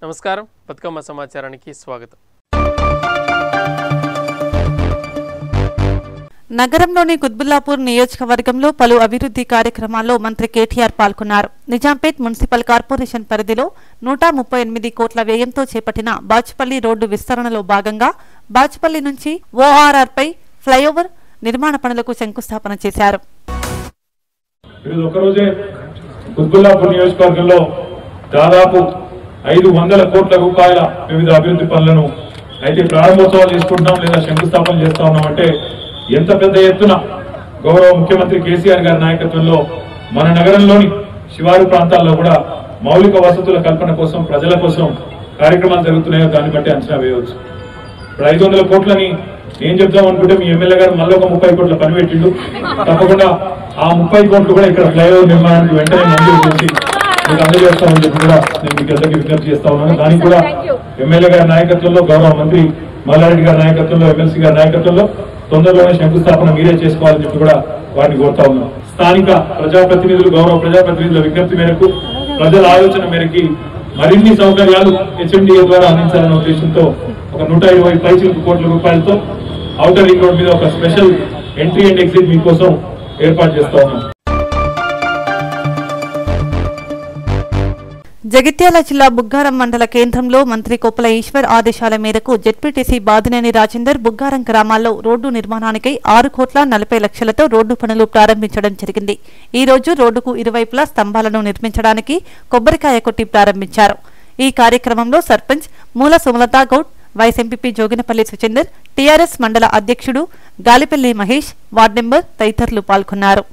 నమస్కారం బతుకమ్మ సమాచారానికి స్వాగతం నగరంలోని కుత్బుల్లాపూర్ నియోజకవర్గంలో పలు అభివృద్ధి కార్యక్రమాల్లో మంత్రి కేటీఆర్ పాల్గొన్నారు నిజాంపేట్ మున్సిపల్ కార్పొరేషన్ పరిధిలో నూట ముప్పై ఎనిమిది కోట్ల వ్యయంతో చేపట్టిన బాచుపల్లి రోడ్డు విస్తరణలో భాగంగా బాచుపల్లి నుంచి ఓఆర్ఆర్ పై ఫ్లైఓవర్ నిర్మాణ పనులకు శంకుస్థాపన చేశారు ఈరోజు ఒకరోజే కుత్బుల్లాపూర్ నియోజకవర్గంలో దాదాపు ఐదు వందల కోట్ల రూపాయల వివిధ అభివృద్ధి పనులను అయితే ప్రారంభోత్సవాలు చేసుకుంటున్నాం లేదా శంకుస్థాపన చేస్తా ఉన్నాం అంటే ఎంత పెద్ద ఎత్తున గౌరవ ముఖ్యమంత్రి కేసీఆర్ గారి నాయకత్వంలో మన నగరంలోని శివారు ప్రాంతాల్లో కూడా మౌలిక వసతుల కల్పన కోసం ప్రజల కోసం కార్యక్రమాలు జరుగుతున్నాయో దాన్ని బట్టి అంచనా వేయవచ్చు ఇప్పుడు ఐదు వందల కోట్లని ఏం చెప్దాం అనుకుంటే మీ ఎమ్మెల్యే గారు మళ్ళీ ఒక ముప్పై కోట్ల పని పెట్టిండు తప్పకుండా ఆ ముప్పై కోట్లు కూడా ఇక్కడ ఫ్లైఓవర్ నిర్మాణానికి వెంటనే మంజూరు చేసి మీకు అందజేస్తామని చెప్పి కూడా నేను మీకు అందరికీ విజ్ఞప్తి చేస్తా ఉన్నాను దానికి కూడా ఎమ్మెల్యే గారి నాయకత్వంలో గౌరవ మంత్రి మల్లారెడ్డి గారి నాయకత్వంలో ఎమ్మెల్సీ గారి నాయకత్వంలో తొందరలోనే శంకుస్థాపన మీరే చేసుకోవాలని చెప్పి కూడా వారిని కోరుతా ఉన్నాం స్థానిక ప్రజాప్రతినిధులు గౌరవ ప్రజాప్రతినిధుల విజ్ఞప్తి మేరకు ప్రజల ఆలోచన మేరకి మరిన్ని సౌకర్యాలు హెచ్ఎండిఏ ద్వారా అందించాలనే ఉద్దేశంతో ఒక నూట ఇరవై పైచిలకు కోట్ల రూపాయలతో ఔటర్ రింగ్ రోడ్ మీద ఒక స్పెషల్ ఎంట్రీ అండ్ ఎగ్జిట్ మీకోసం ఏర్పాటు చేస్తా ఉన్నాం జగిత్యాల జిల్లా బుగ్గారం మండల కేంద్రంలో మంత్రి కొప్పుల ఈశ్వర్ ఆదేశాల మేరకు జెడ్పీటీసీ బాదినేని రాజేందర్ బుగ్గారం గ్రామాల్లో రోడ్డు నిర్మాణానికై ఆరు కోట్ల నలభై లక్షలతో రోడ్డు పనులు ప్రారంభించడం జరిగింది ఈ రోజు రోడ్డుకు ఇరువైపులా స్తంభాలను నిర్మించడానికి కొబ్బరికాయ కొట్టి ప్రారంభించారు ఈ కార్యక్రమంలో sarpanch Moola Sumalatha Goud vice MPP Joginapalli Suchander TRS మండల అధ్యక్షుడు గాలిపల్లి మహేష్ వార్డు నెంబర్ తదితరులు పాల్గొన్నారు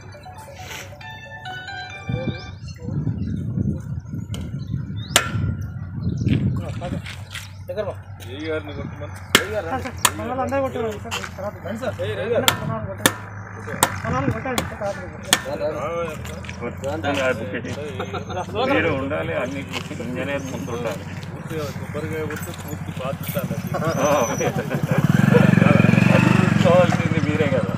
మీరు ఉండాలి అన్ని ఇంజనీర్ ముందు ఉండాలి చూసుకోవాల్సింది మీరే కదా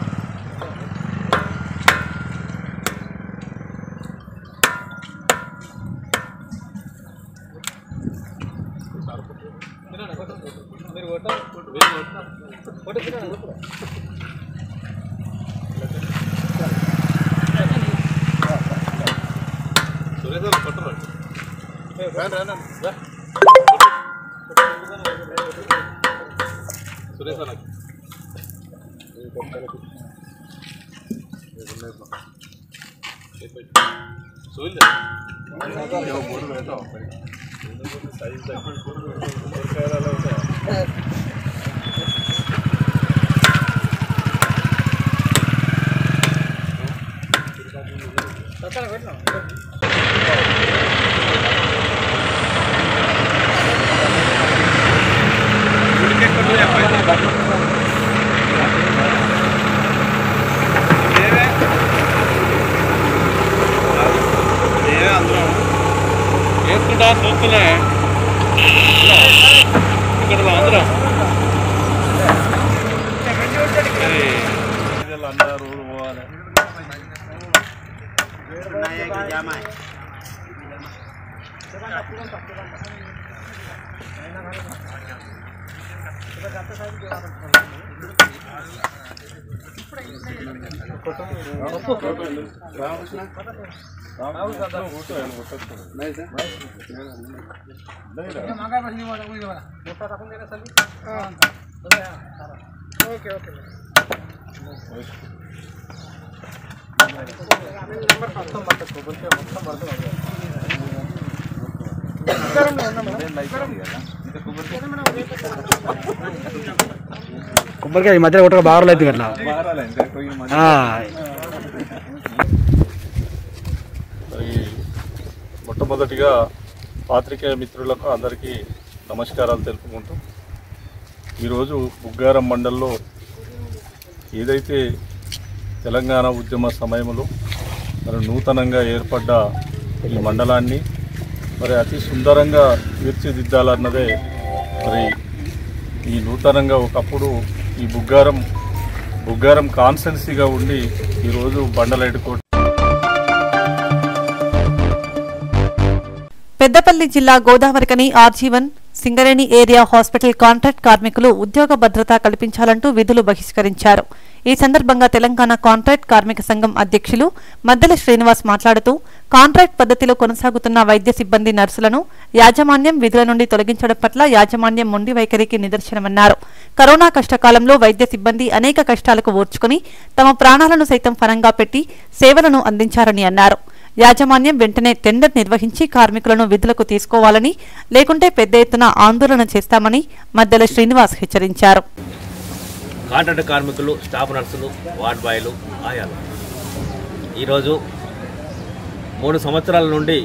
వేసుకుంటా చూస్తున్నా ఇక్కడ అందరం అందరూ పోవాలి కొబ్బరికాయ ఈ మధ్య కొట్టక బాగా అవుతుంది అట్లా ఆ, మరి మొట్టమొదటిగా పాత్రికేయ మిత్రులకు అందరికీ నమస్కారాలు తెలుపుకుంటూ ఈరోజు బుగ్గారం మండల్లో ఏదైతే తెలంగాణ ఉద్యమ సమయంలో మరి నూతనంగా ఏర్పడ్డ ఈ మండలాన్ని మరి అతి సుందరంగా తీర్చిదిద్దాలన్నదే మరి ఈ నూతనంగా ఒకప్పుడు ఈ బుగ్గారం బుగ్గారం కాన్సెన్సీగా ఉండి ఈరోజు బండలైడుకోట పెద్దపల్లి జిల్లా Godavarikhani RG one Singareni area hospital contract కార్మికులు ఉద్యోగ భద్రత కల్పించాలంటూ విధులు బహిష్కరించారు ఈ సందర్భంగా తెలంగాణ కాంట్రాక్ట్ కార్మిక సంఘం అధ్యక్షులు మద్దెల శ్రీనివాస్ మాట్లాడుతూ కాంట్రాక్ట్ పద్ధతిలో కొనసాగుతున్న వైద్య సిబ్బంది నర్సులను యాజమాన్యం విధుల నుండి తొలగించడం పట్ల యాజమాన్యం మొండి వైఖరికి నిదర్శనమన్నారు కరోనా కష్టకాలంలో వైద్య సిబ్బంది అనేక కష్టాలకు ఓర్చుకుని తమ ప్రాణాలను సైతం ఫలంగా పెట్టి సేవలను అందించారని అన్నారు యాజమాన్యం వెంటనే టెండర్ నిర్వహించి కార్మికులను విధులకు తీసుకోవాలని లేకుంటే పెద్ద ఎత్తున ఆందోళన చేస్తామని మద్దెల శ్రీనివాస్ హెచ్చరించారు కాంట్రాక్ట్ కార్మికులు స్టాఫ్ నర్సులు వార్డ్ బాయ్లు ఆయాలు ఈరోజు మూడు సంవత్సరాల నుండి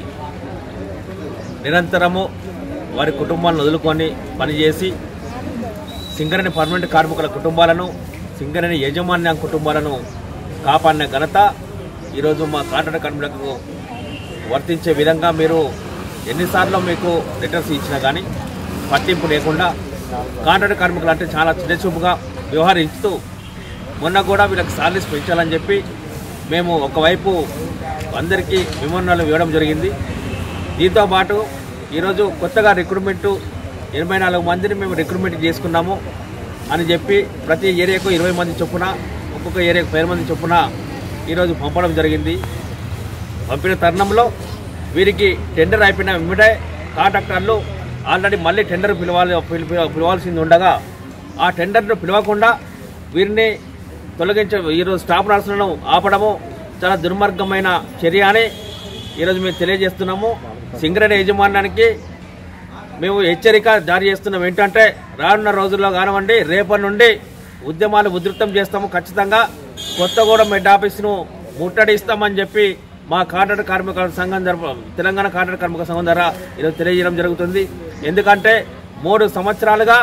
నిరంతరము వారి కుటుంబాలను వదులుకొని పనిచేసి సింగరేణి పర్మనెంట్ కార్మికుల కుటుంబాలను సింగరేణి యాజమాన్య కుటుంబాలను కాపాడిన ఘనత ఈరోజు మా కాంట్రాక్ట్ కార్మికులకు వర్తించే విధంగా మీరు ఎన్నిసార్లు మీకు లెటర్స్ ఇచ్చినా కానీ పట్టింపు లేకుండా కాంట్రాక్ట్ కార్మికులు అంటే చాలా చిన్నచూపుగా వ్యవహరిస్తూ మొన్న కూడా వీళ్ళకి సాలరీస్ పెంచాలని చెప్పి మేము ఒకవైపు అందరికీ విమానాలు ఇవ్వడం జరిగింది దీంతో పాటు ఈరోజు కొత్తగా రిక్రూట్మెంట్ ఎనభై నాలుగు మందిని మేము రిక్రూట్మెంట్ చేసుకున్నాము అని చెప్పి ప్రతి ఏరియాకు ఇరవై మంది చొప్పున ఒక్కొక్క ఏరియాకు పది మంది చొప్పున ఈరోజు పంపడం జరిగింది పంపిన తరుణంలో వీరికి టెండర్ అయిపోయిన వెంబడే కాంట్రాక్టర్లు ఆల్రెడీ మళ్ళీ టెండర్ పిలవాలి పిల- పిల- పిలవాల్సింది ఉండగా ఆ టెండర్ను పిలవకుండా వీరిని తొలగించ ఈరోజు స్టాఫ్ నర్సులను ఆపడము చాలా దుర్మార్గమైన చర్య అని ఈరోజు మేము తెలియజేస్తున్నాము సింగరేణి యాజమాన్యానికి మేము హెచ్చరిక జారీ చేస్తున్నాం ఏంటంటే రానున్న రోజుల్లో కానివ్వండి రేపటి నుండి ఉద్యమాలు ఉధృతం చేస్తాము ఖచ్చితంగా కొత్తగూడెం హెడ్ ఆఫీస్ను ముట్టడిస్తామని చెప్పి మా కాంట్రాక్ట్ కార్మిక సంఘం తరపు తెలంగాణ కాంట్రాక్ట్ కార్మిక సంఘం ద్వారా ఈరోజు తెలియజేయడం జరుగుతుంది ఎందుకంటే మూడు సంవత్సరాలుగా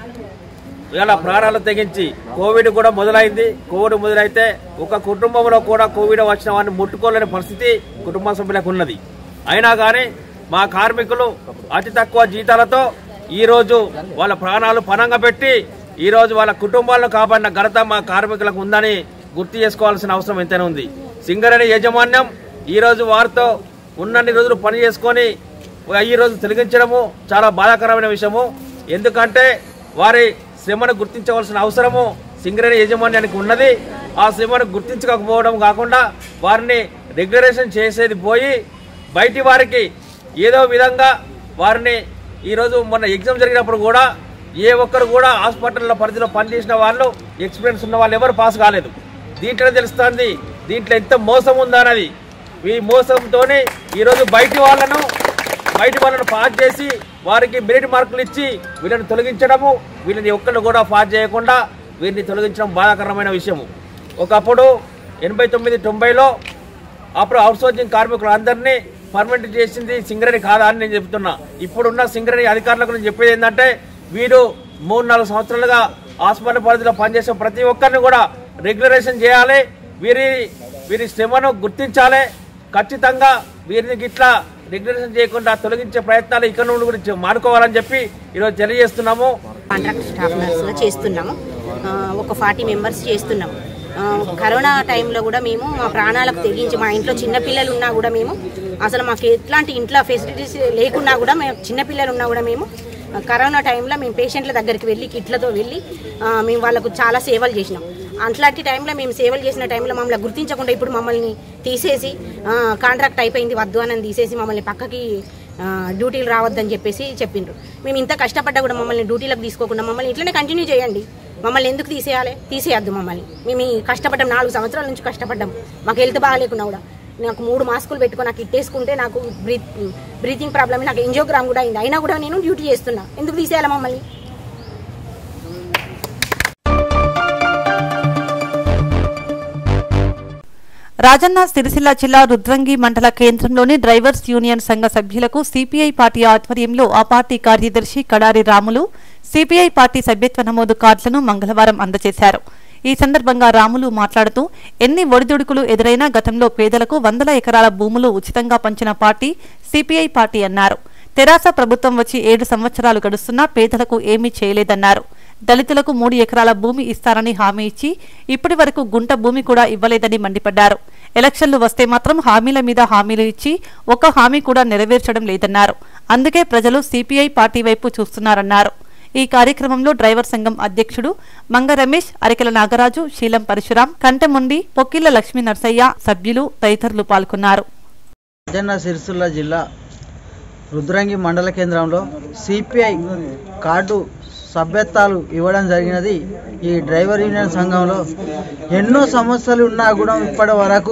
ఇలా ప్రాణాలు తెగించి కోవిడ్ కూడా మొదలైంది కోవిడ్ మొదలైతే ఒక కుటుంబంలో కూడా కోవిడ్ వచ్చిన వారిని ముట్టుకోలేని పరిస్థితి కుటుంబ సభ్యులకు ఉన్నది అయినా కానీ మా కార్మికులు అతి తక్కువ జీతాలతో ఈ రోజు వాళ్ళ ప్రాణాలు పణంగా పెట్టి ఈ రోజు వాళ్ళ కుటుంబాలను కాపాడిన ఘనత మా కార్మికులకు ఉందని గుర్తు చేసుకోవాల్సిన అవసరం ఎంతైనా ఉంది సింగరేణి యాజమాన్యం ఈ రోజు వారితో ఉన్నన్ని రోజులు పని చేసుకొని ఈ రోజు తొలగించడము చాలా బాధాకరమైన విషయము ఎందుకంటే వారి శ్రమను గుర్తించవలసిన అవసరము సింగరేణి యాజమాన్యానికి ఉన్నది ఆ శ్రమను గుర్తించకపోవడం కాకుండా వారిని రెగ్యులేషన్ చేసేది పోయి బయటి వారికి ఏదో విధంగా వారిని ఈరోజు మొన్న ఎగ్జామ్ జరిగినప్పుడు కూడా ఏ ఒక్కరు కూడా హాస్పిటల్లో పరిధిలో పనిచేసిన వాళ్ళు ఎక్స్పీరియన్స్ ఉన్న వాళ్ళు ఎవరు పాస్ కాలేదు దీంట్లో తెలుస్తుంది దీంట్లో ఎంత మోసం ఉందా అన్నది ఈ మోసంతోనే ఈరోజు బయటి వాళ్ళను బయటి వాళ్ళను పాస్ చేసి వారికి మెరిట్ మార్కులు ఇచ్చి వీళ్ళని తొలగించడము వీళ్ళని ఒక్కళ్ళు కూడా పాస్ చేయకుండా వీరిని తొలగించడం బాధాకరమైన విషయము ఒకప్పుడు ఎనభై తొమ్మిది తొంభైలో అప్పుడు అవుట్సోర్సింగ్ కార్మికులు అందరినీ పర్మనెంట్ చేసింది సింగరేణి కాదా అని నేను చెప్తున్నా ఇప్పుడున్న సింగరేణి అధికారులకు నేను చెప్పేది ఏంటంటే వీరు మూడు నాలుగు సంవత్సరాలుగా హాస్పిటల్ పరిధిలో పనిచేసే ప్రతి ఒక్కరిని కూడా రెగ్యులరేషన్ చేయాలి వీరి వీరి శ్రమను గుర్తించాలి ఖచ్చితంగా వీరిని గిట్లా రెగ్యులేషన్ చేయకుండా తొలగించే ప్రయత్నాలు ఇక్కడ నుండి గురించి మానుకోవాలని చెప్పి ఈరోజు తెలియజేస్తున్నాము కాంట్రాక్ట్ స్టాఫ్ నర్సుగా చేస్తున్నాము ఆ, ఒక ఫార్టీ మెంబర్స్ చేస్తున్నాము ఆ, కరోనా టైంలో కూడా మేము మా ప్రాణాలకు తెగించి మా ఇంట్లో చిన్నపిల్లలు ఉన్నా కూడా మేము అసలు మాకు ఎట్లాంటి ఇంట్లో ఫెసిలిటీస్ లేకున్నా కూడా మేము చిన్నపిల్లలు ఉన్నా కూడా మేము ఆ, కరోనా టైంలో మేము పేషెంట్ల దగ్గరికి వెళ్ళి కిట్లతో వెళ్ళి ఆ, మేము వాళ్ళకు చాలా సేవలు చేసినాం అట్లాంటి టైంలో మేము సేవలు చేసిన టైంలో మమ్మల్ని గుర్తించకుండా ఇప్పుడు మమ్మల్ని తీసేసి ఆ, కాంట్రాక్ట్ అయిపోయింది వద్దు అని తీసేసి మమ్మల్ని పక్కకి ఆ, డ్యూటీలు రావద్దని చెప్పేసి చెప్పిండ్రు మేము ఇంత కష్టపడ్డా కూడా మమ్మల్ని డ్యూటీలకు తీసుకోకుండా మమ్మల్ని ఇట్లనే కంటిన్యూ చేయండి మమ్మల్ని ఎందుకు తీసేయాలి తీసేయద్దు మమ్మల్ని మేము ఈ కష్టపడ్డాం నాలుగు సంవత్సరాల నుంచి కష్టపడ్డాం మాకు హెల్త్ బాగాలేకున్నా కూడా నాకు మూడు మాస్కులు పెట్టుకొని నాకు ఇట్టేసుకుంటే నాకు బ్రీత్ బ్రీతింగ్ ప్రాబ్లమ్ నాకు ఎంజియోగ్రామ్ కూడా అయింది అయినా కూడా నేను డ్యూటీ చేస్తున్నా ఎందుకు తీసేయాలి మమ్మల్ని రాజన్న సిరిసిల్ల జిల్లా రుద్రంగి మండల కేంద్రంలోని డ్రైవర్స్ యూనియన్ సంఘ సభ్యులకు సిపిఐ పార్టీ ఆధ్వర్యంలో ఆ పార్టీ కార్యదర్శి కడారి రాములు సిపిఐ పార్టీ సభ్యత్వ నమోదు కార్డులను మంగళవారం అందజేశారు ఈ సందర్భంగా రాములు మాట్లాడుతూ ఎన్ని ఒడిదుడుకులు ఎదురైనా గతంలో పేదలకు వందల ఎకరాల భూములు ఉచితంగా పంచిన పార్టీ సిపిఐ పార్టీ అన్నారు తెరాస ప్రభుత్వం వచ్చి ఏడు సంవత్సరాలు గడుస్తున్నా పేదలకు ఏమీ చేయలేదన్నారు దళితులకు మూడు ఎకరాల భూమి ఇస్తారని హామీ ఇచ్చి ఇప్పటి వరకు గుంట భూమి కూడా ఇవ్వలేదని మండిపడ్డారు ఎలక్షన్లు వస్తే మాత్రం హామీల మీద హామీలు ఇచ్చి ఒక్క హామీ కూడా నెరవేర్చడం లేదన్నారు అందుకే ప్రజలు సిపిఐ పార్టీ వైపు చూస్తున్నారన్నారు ఈ కార్యక్రమంలో డ్రైవర్ సంఘం అధ్యక్షుడు మంగ రమేష్ అరికెల నాగరాజు శీలం పరశురాం కంటెముండి పొక్కిళ్ల లక్ష్మీ నర్సయ్య సభ్యులు తదితరులు పాల్గొన్నారు రాజన్న సిరిసిల్ల జిల్లా రుద్రంగి మండల కేంద్రంలో సిపిఐ కార్డు సభ్యత్వాలు ఇవ్వడం జరిగినది ఈ డ్రైవర్ యూనియన్ సంఘంలో ఎన్నో సమస్యలు ఉన్నా కూడా ఇప్పటి వరకు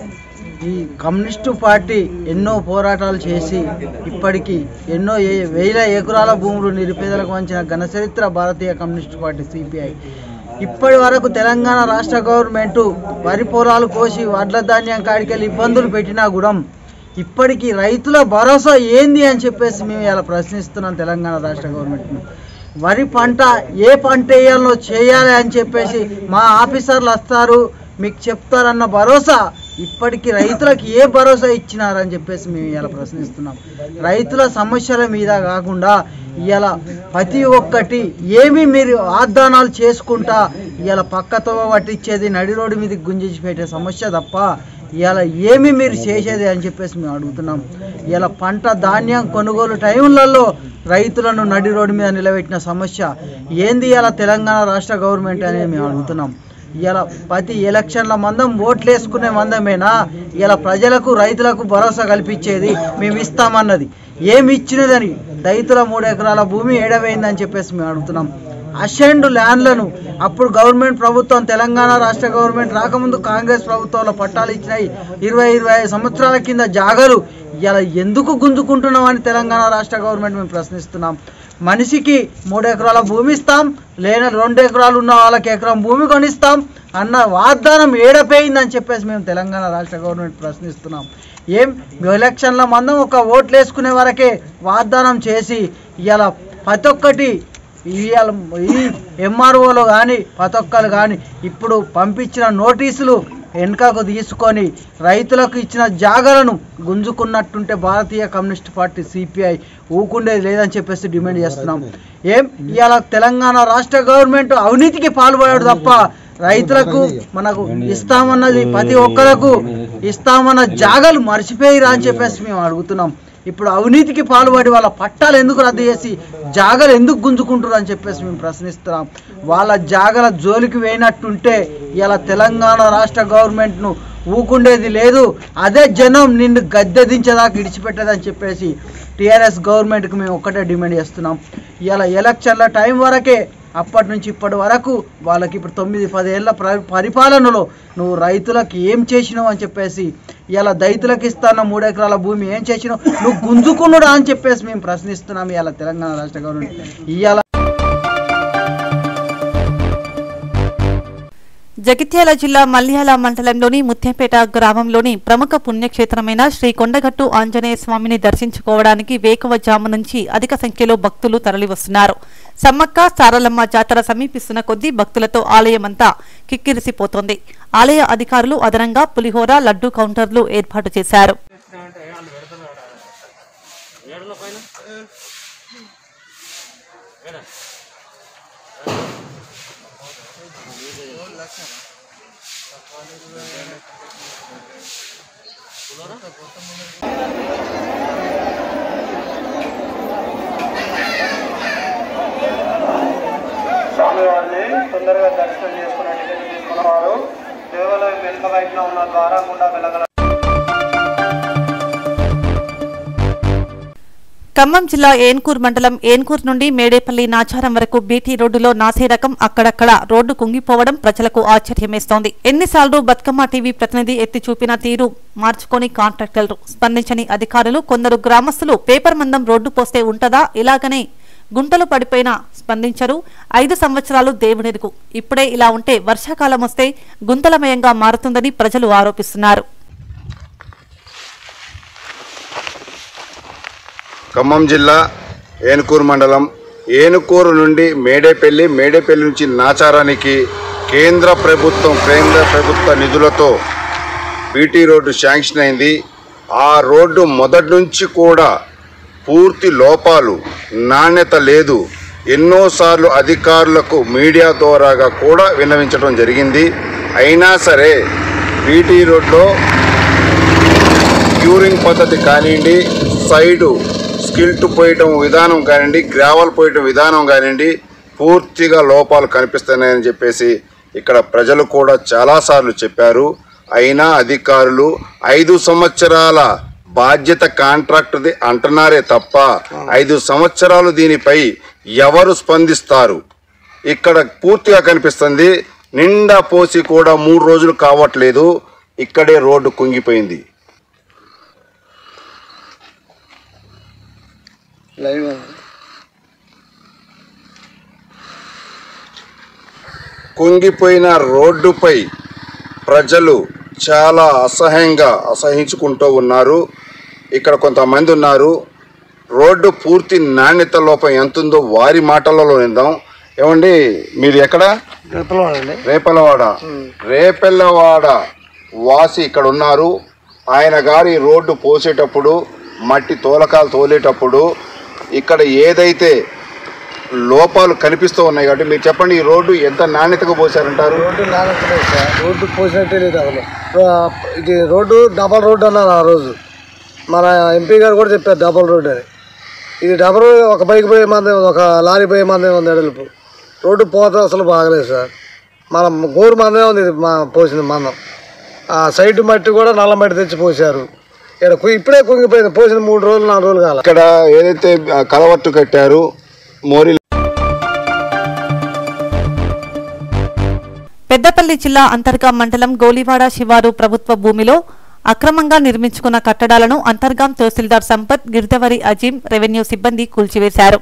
ఈ కమ్యూనిస్టు పార్టీ ఎన్నో పోరాటాలు చేసి ఇప్పటికీ ఎన్నో ఏ- వేల ఎకరాల భూములు నిరుపేదలకు వంచిన ఘనచరిత్ర భారతీయ కమ్యూనిస్టు పార్టీ సిపిఐ ఇప్పటి వరకు తెలంగాణ రాష్ట్ర గవర్నమెంట్ వరి పొలాలు కోసి వడ్ల ధాన్యం కాడికెళ్ళి ఇబ్బందులు పెట్టినా కూడా ఇప్పటికీ రైతుల భరోసా ఏంది అని చెప్పేసి మేము ఇలా ప్రశ్నిస్తున్నాం తెలంగాణ రాష్ట్ర గవర్నమెంట్ను వరి పంట ఏ పంట వేయాలో చేయాలి అని చెప్పేసి మా ఆఫీసర్లు వస్తారు మీకు చెప్తారన్న భరోసా ఇప్పటికీ రైతులకు ఏ భరోసా ఇచ్చినారని చెప్పేసి మేము ఇలా ప్రశ్నిస్తున్నాం రైతుల సమస్యల మీద కాకుండా ఇలా ప్రతి ఒక్కటి ఏమి మీరు వాగ్దానాలు చేసుకుంటా ఇలా పక్కతో పట్టించేది నడి రోడ్డు మీద గుంజించి పెట్టే సమస్య తప్ప ఇలా ఏమి మీరు చేసేది అని చెప్పేసి మేము అడుగుతున్నాం ఇలా పంట ధాన్యం కొనుగోలు టైంలలో రైతులను నడి రోడ్డు మీద నిలబెట్టిన సమస్య ఏంది ఇలా తెలంగాణ రాష్ట్ర గవర్నమెంట్ అనేది మేము అడుగుతున్నాం ఇలా ప్రతి ఎలక్షన్ల మందం ఓట్లు వేసుకునే మందమేనా ఇలా ప్రజలకు రైతులకు భరోసా కల్పించేది మేము ఇస్తామన్నది ఏమి ఇచ్చినదని రైతుల మూడు ఎకరాల భూమి ఏడవైందని చెప్పేసి మేము అడుగుతున్నాం అసెండ్ ల్యాండ్లను అప్పుడు గవర్నమెంట్ ప్రభుత్వం తెలంగాణ రాష్ట్ర గవర్నమెంట్ రాకముందు కాంగ్రెస్ ప్రభుత్వంలో పట్టాలు ఇచ్చినాయి ఇరవై ఇరవై ఐదు సంవత్సరాల కింద జాగలు ఇలా ఎందుకు గుంజుకుంటున్నాం అని తెలంగాణ రాష్ట్ర గవర్నమెంట్ మేము ప్రశ్నిస్తున్నాం మనిషికి మూడు ఎకరాల భూమి ఇస్తాం లేని రెండు ఎకరాలు ఉన్న వాళ్ళకి ఎకరం భూమి కొనిస్తాం అన్న వాగ్దానం ఏడపోయిందని చెప్పేసి మేము తెలంగాణ రాష్ట్ర గవర్నమెంట్ ప్రశ్నిస్తున్నాం ఏం ఎలక్షన్ల మందం ఒక ఓట్లు వేసుకునే వరకే వాగ్దానం చేసి ఇలా ప్రతి ఒక్కటి ఇవాళ ఈ ఎంఆర్ఓలు కానీ ప్రతి ఒక్కరు కానీ ఇప్పుడు పంపించిన నోటీసులు వెనుకకు తీసుకొని రైతులకు ఇచ్చిన జాగలను గుంజుకున్నట్టుంటే భారతీయ కమ్యూనిస్ట్ పార్టీ సిపిఐ ఊకుండేది లేదని చెప్పేసి డిమాండ్ చేస్తున్నాం ఏం ఇవాళ తెలంగాణ రాష్ట్ర గవర్నమెంట్ అవినీతికి పాల్పడాడు తప్ప రైతులకు మనకు ఇస్తామన్నది ప్రతి ఒక్కరకు ఇస్తామన్న జాగలు మర్చిపోయిరా అని చెప్పేసి మేము అడుగుతున్నాం ఇప్పుడు అవినీతికి పాల్పడి వాళ్ళ పట్టాలు ఎందుకు రద్దు చేసి జాగలు ఎందుకు గుంజుకుంటారు అని చెప్పేసి మేము ప్రశ్నిస్తున్నాం వాళ్ళ జాగల జోలికి వేయనట్టుంటే ఇలా తెలంగాణ రాష్ట్ర గవర్నమెంట్ను ఊకుండేది లేదు అదే జనం నిన్ను గద్దె దించేదాకా ఇడిచిపెట్టదని చెప్పేసి టీఆర్ఎస్ గవర్నమెంట్కి మేము ఒక్కటే డిమాండ్ చేస్తున్నాం ఇలా ఎలక్షన్ల టైం వరకే అప్పటి నుంచి ఇప్పటి వరకు వాళ్ళకి ఇప్పుడు తొమ్మిది పదేళ్ల ప్ర పరిపాలనలో నువ్వు రైతులకు ఏం చేసినావు అని చెప్పేసి ఇలా దళితులకు ఇస్తాన్న మూడు ఎకరాల భూమి ఏం చేసినావు నువ్వు గుంజుకున్నాడా అని చెప్పేసి మేము ప్రశ్నిస్తున్నాం ఇలా తెలంగాణ రాష్ట్ర గవర్నమెంట్ ఇవాళ జగిత్యాల జిల్లా మల్యాల మండలంలోని ముత్యంపేట గ్రామంలోని ప్రముఖ పుణ్యక్షేత్రమైన శ్రీ కొండగట్టు ఆంజనేయ స్వామిని దర్శించుకోవడానికి వేకువజాము నుంచి అధిక సంఖ్యలో భక్తులు తరలివస్తున్నారు సమ్మక్క సారలమ్మ జాతర సమీపిస్తున్న కొద్దీ భక్తులతో ఆలయమంతా కిక్కిరిసిపోతోంది ఆలయ అధికారులు అదనంగా పులిహోర లడ్డూ కౌంటర్లు ఏర్పాటు చేశారు స్వామివారిని తొందరగా దర్శనం చేసుకున్న టికెట్ తీసుకున్నవారు దేవాలయం వెనుక వైపున ఉన్న ద్వారం గుండా వెళ్ళగల ఖమ్మం జిల్లా ఏన్కూర్ మండలం ఏన్కూర్ నుండి మేడేపల్లి నాచారం వరకు బీటీ రోడ్డులో నాసే రకం అక్కడక్కడ రోడ్డు కుంగిపోవడం ప్రజలకు ఆశ్చర్యమేస్తోంది ఎన్నిసార్లు బతుకమ్మ టీవీ ప్రతినిధి ఎత్తి చూపిన తీరు మార్చుకొని కాంట్రాక్టర్లు స్పందించని అధికారులు కొందరు గ్రామస్తులు పేపర్ మందం రోడ్డు పోస్తే ఉంటదా ఇలాగనే గుంటలు పడిపోయినా స్పందించరు ఐదు సంవత్సరాలు దేవుడెరుగు ఇప్పుడే ఇలా ఉంటే వర్షాకాలం వస్తే గుంతలమయంగా మారుతుందని ప్రజలు ఆరోపిస్తున్నారు ఖమ్మం జిల్లా ఏనుకూరు మండలం ఏనుకూరు నుండి మేడేపల్లి మేడేపల్లి నుంచి నాచారానికి కేంద్ర ప్రభుత్వం కేంద్ర ప్రభుత్వ నిధులతో బీటీ రోడ్డు శాంక్షన్ అయింది ఆ రోడ్డు మొదటి నుంచి కూడా పూర్తి లోపాలు నాణ్యత లేదు ఎన్నోసార్లు అధికారులకు మీడియా ద్వారాగా కూడా విన్నవించడం జరిగింది అయినా సరే బీటీ రోడ్లో క్యూరింగ్ పద్ధతి కానివ్వండి సైడు స్కిల్ట్ పోయటం విధానం కానివ్వండి గ్రావల్ పోయటం విధానం కానివ్వండి పూర్తిగా లోపాలు కనిపిస్తున్నాయని చెప్పేసి ఇక్కడ ప్రజలు కూడా చాలాసార్లు చెప్పారు అయినా అధికారులు ఐదు సంవత్సరాల బాధ్యత కాంట్రాక్ట్ది అంటున్నారే తప్ప ఐదు సంవత్సరాలు దీనిపై ఎవరు స్పందిస్తారు ఇక్కడ పూర్తిగా కనిపిస్తుంది నిండా పోసి కూడా మూడు రోజులు కావట్లేదు ఇక్కడే రోడ్డు కుంగిపోయింది లైవ్ కుంగిపోయిన రోడ్డుపై ప్రజలు చాలా అసహ్యంగా అసహించుకుంటూ ఉన్నారు ఇక్కడ కొంతమంది ఉన్నారు రోడ్డు పూర్తి నాణ్యత లోపం ఎంతుందో వారి మాటలలో విందాం ఏమండి మీరు ఎక్కడ రేపలవాడండి రేపలవాడ రేపెల్లవాడ వాసి ఇక్కడ ఉన్నారు ఆయన గారి రోడ్డు పోసేటప్పుడు మట్టి తోలకాలు తోలేటప్పుడు ఇక్కడ ఏదైతే లోపాలు కనిపిస్తూ ఉన్నాయి కాబట్టి మీరు చెప్పండి ఈ రోడ్డు ఎంత నాణ్యతగా పోసారంటారు రోడ్డు నానట్లేదు సార్ రోడ్డు పోసినట్టే లేదు అసలు రో- ఇది రోడ్డు డబల్ రోడ్డు అన్నారు ఆ రోజు మన ఎంపీ గారు కూడా చెప్పారు డబల్ రోడ్డు అని ఇది డబల్ రోడ్ ఒక బైక్ పోయే మంది ఒక లారీ పోయే మందే ఉంది ఎడలుపు రోడ్డు పోత అసలు బాగలేదు సార్ మన గోరు మందే ఉంది ఇది మా పోసింది మందం ఆ సైడ్ మట్టి కూడా నల్ల మట్టి తెచ్చి పోసారు ఇక్కడ కు- ఇప్పుడే కుంగిపోయింది పోసిన మూడు రోజులు నాలుగు రోజులు కాల ఇక్కడ ఏదైతే ఆ, కలవట్టు కట్టారు మోరీ పెద్దపల్లి జిల్లా అంతర్గా మండలం గోలివాడ శివారు ప్రభుత్వ భూమిలో అక్రమంగా నిర్మించుకున్న కట్టడాలను అంతర్గాం తహసీల్దార్ సంపత్ గిర్దవరి అజీం రెవెన్యూ సిబ్బంది కూల్చివేశారు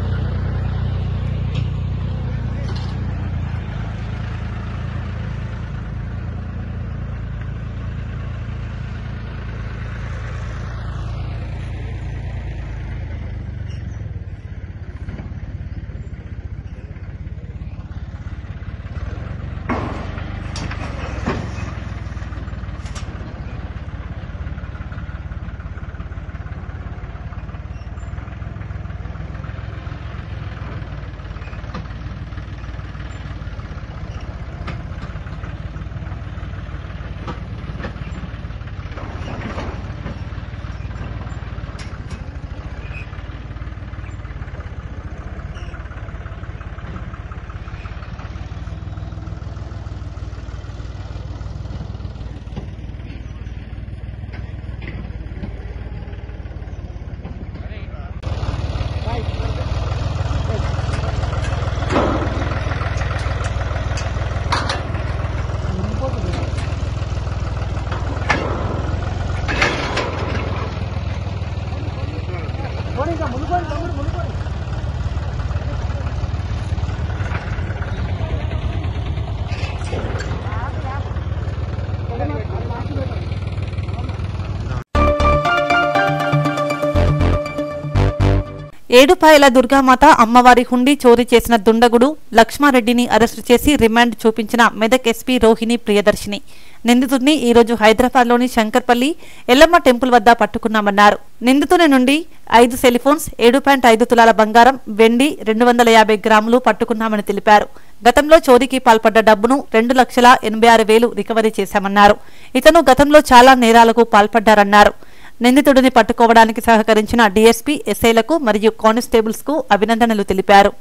ఏడుపాయల దుర్గామాత అమ్మవారి హుండీ చోరీ చేసిన దుండగుడు లక్ష్మారెడ్డిని అరెస్టు చేసి రిమాండ్ చూపించిన మెదక్ ఎస్పీ రోహిణి ప్రియదర్శిని నిందితుడిని ఈ రోజు హైదరాబాద్లోని శంకర్పల్లి ఎల్లమ్మ టెంపుల్ వద్ద పట్టుకున్నామన్నారు నిందితుని నుండి ఐదు సెలిఫోన్స్ ఏడు పాయింట్ ఐదు తులాల బంగారం వెండి రెండు వందల యాభై గ్రాములు పట్టుకున్నామని తెలిపారు గతంలో చోరీకి పాల్పడ్డ డబ్బును రెండు లక్షల ఎనభై ఆరు వేలు రికవరీ చేశామన్నారు ఇతను గతంలో చాలా నేరాలకు పాల్పడ్డారన్నారు నిందితుడిని పట్టుకోవడానికి సహకరించిన డీఎస్పీ ఎస్ఐలకు మరియు కానిస్టేబుల్స్ కు అభినందనలు తెలిపారు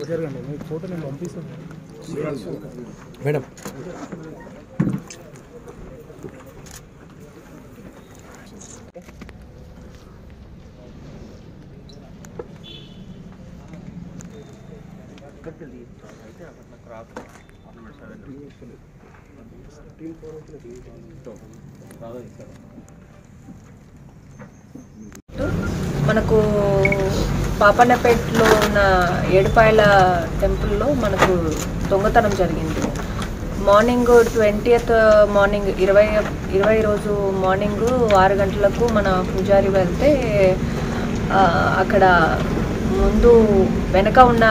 మేడం మనకు పాపన్నపేటలో ఉన్న ఏడుపాయల టెంపుల్లో మనకు దొంగతనం జరిగింది మార్నింగ్ ట్వంటీయత్ మార్నింగ్ ఇరవై ఇరవై రోజు మార్నింగ్ ఆరు గంటలకు మన పూజారి వెళ్తే ఆ, అక్కడ ముందు వెనక ఉన్న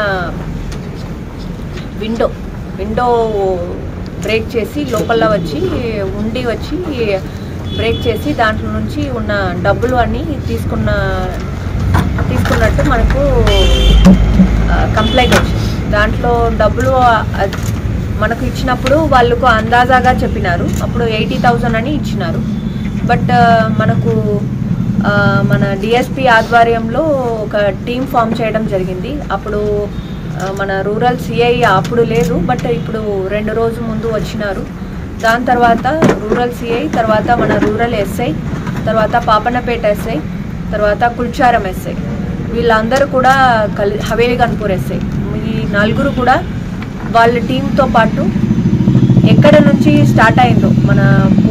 విండో విండో బ్రేక్ చేసి లోపల వచ్చి ఉండి వచ్చి బ్రేక్ చేసి దాంట్లో నుంచి ఉన్న డబ్బులు అన్నీ తీసుకున్న తీసుకున్నట్టు మనకు కంప్లైంట్ వచ్చింది దాంట్లో డబ్బులు ఆ, మనకు ఇచ్చినప్పుడు వాళ్ళకు అందాజాగా చెప్పినారు అప్పుడు ఎయిటీ థౌజండ్ అని ఇచ్చినారు బట్ మనకు ఆ, మన డిఎస్పి ఆధ్వర్యంలో ఒక టీం ఫామ్ చేయడం జరిగింది అప్పుడు ఆ, మన రూరల్ సిఐ అప్పుడు లేదు బట్ ఇప్పుడు రెండు రోజు ముందు వచ్చినారు దాని తర్వాత రూరల్ సిఐ తర్వాత మన రూరల్ ఎస్ఐ తర్వాత పాపన్నపేట ఎస్ఐ తర్వాత కుల్చారం ఎస్ఐ వీళ్ళందరూ కూడా కలి హవేలి గన్పూర్ ఎస్ఐ ఈ నలుగురు కూడా వాళ్ళ టీంతో పాటు ఎక్కడ నుంచి స్టార్ట్ అయిందో మన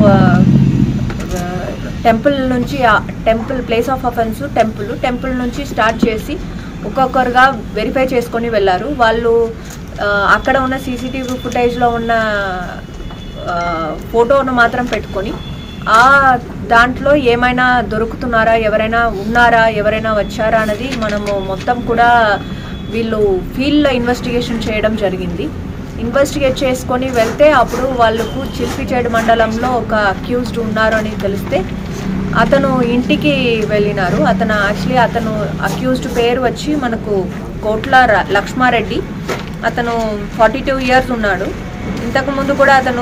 ఆ, టెంపుల్ నుంచి ఆ temple place of offence temple temple నుంచి స్టార్ట్ చేసి ఒక్కొక్కరుగా వెరిఫై చేసుకొని వెళ్ళారు వాళ్ళు ఆ, అక్కడ ఉన్న సీసీటీవీ ఫుటేజ్లో ఉన్న ఆ, ఫోటోను మాత్రం పెట్టుకొని ఆ దాంట్లో ఏమైనా దొరుకుతున్నారా ఎవరైనా ఉన్నారా ఎవరైనా వచ్చారా అనేది మనము మొత్తం కూడా వీళ్ళు ఫీల్డ్లో ఇన్వెస్టిగేషన్ చేయడం జరిగింది ఇన్వెస్టిగేట్ చేసుకొని వెళ్తే అప్పుడు వాళ్ళకు చిల్పిచేడు మండలంలో ఒక అక్యూజ్డ్ ఉన్నారు అని తెలిస్తే అతను ఇంటికి వెళ్ళినారు అతను యాక్చువల్లీ అతను అక్యూజ్డ్ పేరు వచ్చి మనకు కోట్ల ర- లక్ష్మారెడ్డి అతను ఫార్టీ టూ ఇయర్స్ ఉన్నాడు ఇంతకు ముందు కూడా అతను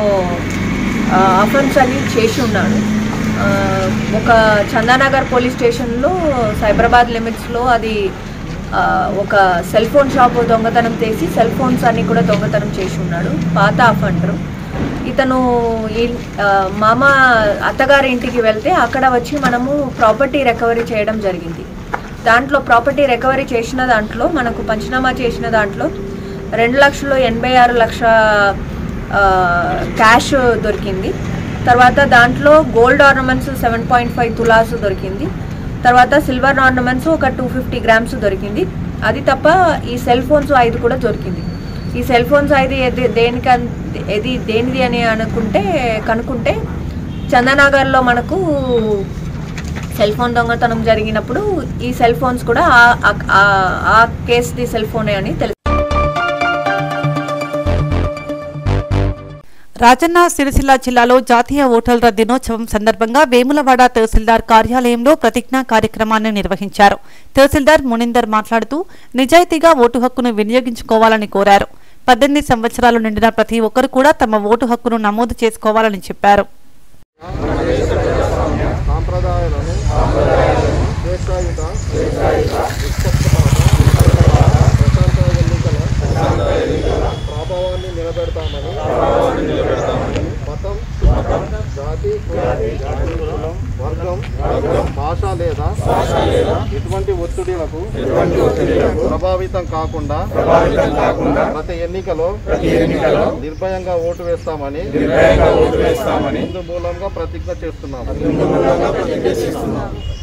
అఫెన్స్ అని చేసి ఉన్నాడు ఆ, ఒక చందానగర్ పోలీస్ స్టేషన్లో సైబరాబాద్ లిమిట్స్లో అది ఆ, ఒక సెల్ ఫోన్ షాప్ దొంగతనం చేసి సెల్ ఫోన్స్ అన్ని కూడా దొంగతనం చేసి ఉన్నాడు పాత అఫెండరు ఇతను ఈ ఆ, మామ అత్తగారి ఇంటికి వెళ్తే అక్కడ వచ్చి మనము ప్రాపర్టీ రికవరీ చేయడం జరిగింది దాంట్లో ప్రాపర్టీ రికవరీ చేసిన దాంట్లో మనకు పంచనామా చేసిన దాంట్లో రెండు లక్షలు ఎనభై ఆరు లక్ష ఆ, క్యాష్ దొరికింది తర్వాత దాంట్లో gold ornaments seven point five tolas దొరికింది తర్వాత సిల్వర్ ఆర్నమెంట్స్ ఒక టూ ఫిఫ్టీ గ్రామ్స్ దొరికింది అది తప్ప ఈ సెల్ ఫోన్స్ ఐదు కూడా దొరికింది ఈ సెల్ ఫోన్స్ ఐదు ఏది దేనికి ఏది దేనిది అని అనుకుంటే కనుక్కుంటే చందనగర్లో మనకు సెల్ ఫోన్ దొంగతనం జరిగినప్పుడు ఈ సెల్ ఫోన్స్ కూడా ఆ- ఆ- ఆ- ఆ కేసుది సెల్ ఫోనే అని తెలుసు రాజన్న సిరిసిల్ల జిల్లాలో జాతీయ ఓటర్ల దినోత్సవం సందర్భంగా వేములవాడ తహసీల్దార్ కార్యాలయంలో ప్రతిజ్ఞా కార్యక్రమాన్ని నిర్వహించారు తహసీల్దార్ మునిందర్ మాట్లాడుతూ నిజాయితీగా ఓటు హక్కును వినియోగించుకోవాలని కోరారు పద్దెనిమిది సంవత్సరాలు నిండిన ప్రతి ఒక్కరు కూడా తమ ఓటు హక్కును నమోదు చేసుకోవాలని చెప్పారు సాంప్రదాయాలను స్వేచ్ఛాయుత ప్రశాంత ఎన్నికల ప్రభావాన్ని నిలబెడతామని మతం జాతి కులం, వర్గం భాష లేదా ఎటువంటి ఒత్తిడిలకు ప్రభావితం కాకుండా ప్రతి ఎన్నికలో నిర్భయంగా ఓటు వేస్తామని హిందూ మూలంగా ప్రతిజ్ఞ చేస్తున్నాము